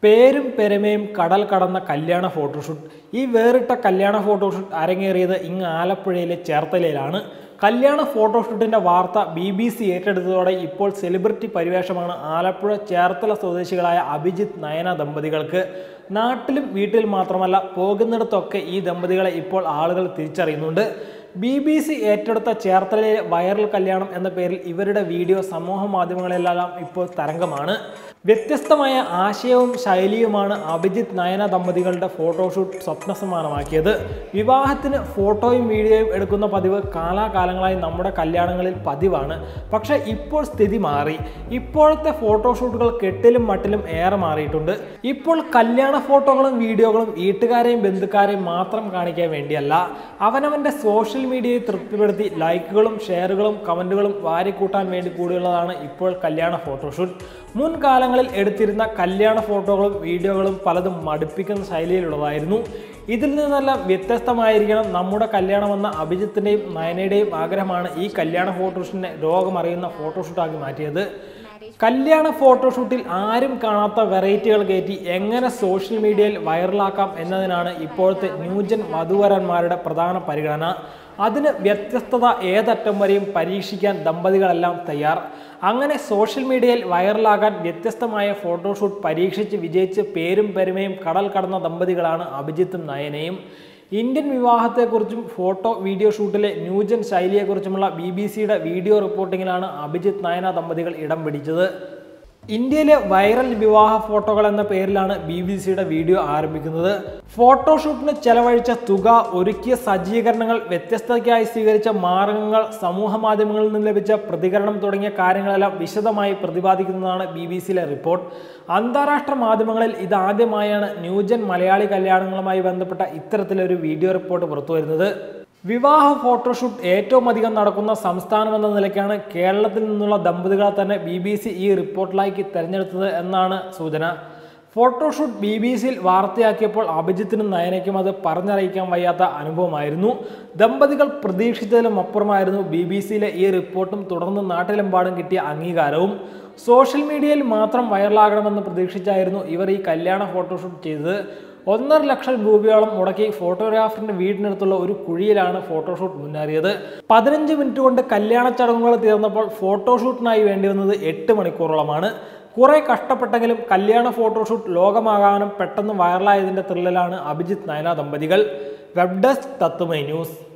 പേരും പെരുമയും കടൽ കടന്ന കല്യാണ ഫോട്ടോഷൂട്ട് ഈ വേറിട്ട കല്യാണ ഫോട്ടോഷൂട്ട് അരങ്ങേറിയത് ഇങ്ങ് ആലപ്പുഴയിലെ ചേർത്തലയിലാണ് കല്യാണ ഫോട്ടോഷൂട്ടിന്റെ വാർത്ത ബി ബി സി ഏറ്റെടുത്തതോടെ ഇപ്പോൾ സെലിബ്രിറ്റി പരിവേഷമാണ് ആലപ്പുഴ ചേർത്തല സ്വദേശികളായ അഭിജിത്ത് നയന ദമ്പതികൾക്ക് നാട്ടിലും വീട്ടിൽ മാത്രമല്ല പോകുന്നിടത്തൊക്കെ ഈ ദമ്പതികളെ ഇപ്പോൾ ആളുകൾ തിരിച്ചറിയുന്നുണ്ട് ബി ബി സി ഏറ്റെടുത്ത ചേർത്തലയിലെ വൈറൽ കല്യാണം എന്ന പേരിൽ ഇവരുടെ വീഡിയോ സമൂഹ മാധ്യമങ്ങളിലെല്ലാം ഇപ്പോൾ തരംഗമാണ് വ്യത്യസ്തമായ ആശയവും ശൈലിയുമാണ് അഭിജിത്ത് നയന ദമ്പതികളുടെ ഫോട്ടോഷൂട്ട് സ്വപ്നസമാനമാക്കിയത് വിവാഹത്തിന് ഫോട്ടോയും വീഡിയോയും എടുക്കുന്ന പതിവ് കാലാകാലങ്ങളായി നമ്മുടെ കല്യാണങ്ങളിൽ പതിവാണ് പക്ഷേ ഇപ്പോൾ സ്ഥിതി മാറി ഇപ്പോഴത്തെ ഫോട്ടോഷൂട്ടുകൾ കെട്ടിലും മട്ടിലും ഏറെ മാറിയിട്ടുണ്ട് ഇപ്പോൾ കല്യാണ ഫോട്ടോകളും വീഡിയോകളും വീട്ടുകാരെയും ബന്ധുക്കാരെയും മാത്രം കാണിക്കാൻ വേണ്ടിയല്ല അവനവൻ്റെ സോഷ്യൽ മീഡിയയെ തൃപ്തിപ്പെടുത്തി ലൈക്കുകളും ഷെയറുകളും കമൻറ്റുകളും വാരിക്കൂട്ടാൻ വേണ്ടി കൂടിയുള്ളതാണ് ഇപ്പോൾ കല്യാണ ഫോട്ടോഷൂട്ട് മുൻകാലങ്ങളിൽ എടുത്തിരുന്ന കല്യാണ ഫോട്ടോകളും വീഡിയോകളും പലതും മടുപ്പിക്കുന്ന ശൈലിയിലുള്ളതായിരുന്നു ഇതിൽ നിന്നെല്ലാം വ്യത്യസ്തമായിരിക്കണം നമ്മുടെ കല്യാണമെന്ന അഭിജിത്തിൻ്റെയും നയനയുടെയും ആഗ്രഹമാണ് ഈ കല്യാണ ഫോട്ടോഷൂട്ടിനെ രോഗമറിയുന്ന ഫോട്ടോഷൂട്ടാക്കി മാറ്റിയത് കല്യാണ ഫോട്ടോഷൂട്ടിൽ ആരും കാണാത്ത വെറൈറ്റികൾ കയറ്റി എങ്ങനെ സോഷ്യൽ മീഡിയയിൽ വൈറലാക്കാം എന്നതിനാണ് ഇപ്പോഴത്തെ ന്യൂജൻ വധുവരന്മാരുടെ പ്രധാന പരിഗണന അതിന് വ്യത്യസ്തത ഏതറ്റം വരെയും പരീക്ഷിക്കാൻ ദമ്പതികളെല്ലാം തയ്യാർ അങ്ങനെ സോഷ്യൽ മീഡിയയിൽ വൈറലാകാൻ വ്യത്യസ്തമായ ഫോട്ടോഷൂട്ട് പരീക്ഷിച്ച് വിജയിച്ച് പേരും പെരുമയും കടൽ കടന്ന ദമ്പതികളാണ് അഭിജിത്തും നയനയും ഇന്ത്യൻ വിവാഹത്തെക്കുറിച്ചും ഫോട്ടോ വീഡിയോ ഷൂട്ടിലെ ന്യൂജൻ ശൈലിയെക്കുറിച്ചുമുള്ള ബി ബി സിയുടെ വീഡിയോ റിപ്പോർട്ടിങ്ങിലാണ് അഭിജിത്ത് നയന ദമ്പതികൾ ഇടം പിടിച്ചത് ഇന്ത്യയിലെ വൈറൽ വിവാഹ ഫോട്ടോകൾ എന്ന പേരിലാണ് ബി ബി സിയുടെ വീഡിയോ ആരംഭിക്കുന്നത് ഫോട്ടോഷൂട്ടിന് ചെലവഴിച്ച തുക ഒരുക്കിയ സജ്ജീകരണങ്ങൾ വ്യത്യസ്തതയ്ക്കായി സ്വീകരിച്ച മാർഗങ്ങൾ സമൂഹ മാധ്യമങ്ങളിൽ നിന്ന് ലഭിച്ച പ്രതികരണം തുടങ്ങിയ കാര്യങ്ങളെല്ലാം വിശദമായി പ്രതിപാദിക്കുന്നതാണ് ബി ബി സിയിലെ റിപ്പോർട്ട് അന്താരാഷ്ട്ര മാധ്യമങ്ങളിൽ ഇതാദ്യമായാണ് ന്യൂജൻ മലയാളി കല്യാണങ്ങളുമായി ബന്ധപ്പെട്ട ഇത്തരത്തിലൊരു വീഡിയോ റിപ്പോർട്ട് പുറത്തുവരുന്നത് വിവാഹ ഫോട്ടോഷൂട്ട് ഏറ്റവും അധികം നടക്കുന്ന സംസ്ഥാനം എന്ന നിലയ്ക്കാണ് കേരളത്തിൽ നിന്നുള്ള ദമ്പതികളെ തന്നെ ബി ബി സി ഈ റിപ്പോർട്ടിലേക്ക് തിരഞ്ഞെടുത്തത് എന്നാണ് സൂചന ഫോട്ടോഷൂട്ട് ബി ബി സിയിൽ വാർത്തയാക്കിയപ്പോൾ അഭിജിത്തിനും നയനയ്ക്കും അത് പറഞ്ഞറിയിക്കാൻ വയ്യാത്ത അനുഭവമായിരുന്നു ദമ്പതികൾ പ്രതീക്ഷിച്ചതിലും അപ്പുറമായിരുന്നു ബി ബി സിയിലെ ഈ റിപ്പോർട്ടും തുടർന്ന് നാട്ടിലെമ്പാടും കിട്ടിയ അംഗീകാരവും സോഷ്യൽ മീഡിയയിൽ മാത്രം വൈറലാകണമെന്ന് പ്രതീക്ഷിച്ചായിരുന്നു ഇവർ ഈ കല്യാണ ഫോട്ടോഷൂട്ട് ചെയ്തത് ഒന്നര ലക്ഷം രൂപയോളം മുടക്കി ഫോട്ടോഗ്രാഫറിന്റെ വീടിനടുത്തുള്ള ഒരു കുഴിയിലാണ് ഫോട്ടോഷൂട്ട് മുന്നേറിയത് പതിനഞ്ച് മിനിറ്റ് കൊണ്ട് കല്യാണ ചടങ്ങുകൾ തീർന്നപ്പോൾ ഫോട്ടോഷൂട്ടിനായി വേണ്ടി വന്നത് എട്ട് മണിക്കൂറോളമാണ് കുറെ കഷ്ടപ്പെട്ടെങ്കിലും കല്യാണ ഫോട്ടോഷൂട്ട് ലോകമാകാനും പെട്ടെന്ന് വൈറലായതിന്റെ ത്രില്ലിലാണ് അഭിജിത്ത് നയന ദമ്പതികൾ വെബ് ഡെസ്ക് തത്തുമൈ ന്യൂസ്